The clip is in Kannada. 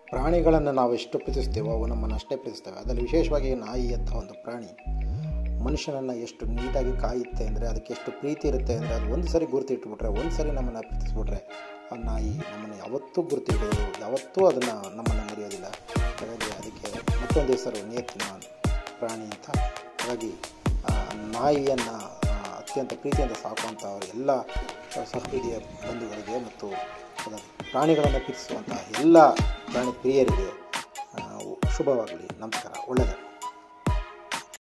ಪ್ರಾಣಿಗಳನ್ನು ನಾವು ಎಷ್ಟು ಪ್ರೀತಿಸ್ತೇವೋ ಅವು ನಮ್ಮನ್ನು ಅಷ್ಟೇ ಪ್ರೀತಿಸ್ತೇವೆ ಅದರಲ್ಲಿ ವಿಶೇಷವಾಗಿ ನಾಯಿ ಅಂತ ಒಂದು ಪ್ರಾಣಿ ಮನುಷ್ಯನನ್ನು ಎಷ್ಟು ನೀಟಾಗಿ ಕಾಯುತ್ತೆ ಅಂದರೆ ಅದಕ್ಕೆ ಎಷ್ಟು ಪ್ರೀತಿ ಇರುತ್ತೆ ಅಂದರೆ ಅದು ಒಂದು ಸರಿ ಗುರುತಿಟ್ಬಿಟ್ರೆ ಒಂದು ಸರಿ ನಮ್ಮನ್ನು ಪ್ರೀತಿಸ್ಬಿಟ್ರೆ ಆ ನಾಯಿ ನಮ್ಮನ್ನು ಯಾವತ್ತೂ ಗುರುತಿಡೋದು ಯಾವತ್ತೂ ಅದನ್ನು ನಮ್ಮನ್ನು ಮರೆಯೋದಿಲ್ಲ ಹಾಗಾಗಿ ಅದಕ್ಕೆ ಮತ್ತೊಂದು ಹೆಸರು ನೇತಿನ ಪ್ರಾಣಿ ಅಂತ ಹಾಗಾಗಿ ಆ, ನಾಯಿಯನ್ನು ಆ, ಅತ್ಯಂತ ಪ್ರೀತಿಯಿಂದ ಸಾಕುವಂಥ ಎಲ್ಲ ಸಹೃದಯ ಬಂಧುಗಳಿಗೆ ಮತ್ತು ಅದರ ಪ್ರಾಣಿಗಳನ್ನು ಪ್ರೀತಿಸುವಂಥ ಎಲ್ಲ ಪ್ರಾಣಿ ಪ್ರಿಯರಿಗೆ ಆ, ಶುಭವಾಗಲಿ ನಮಸ್ಕಾರ ಒಳ್ಳೆಯದು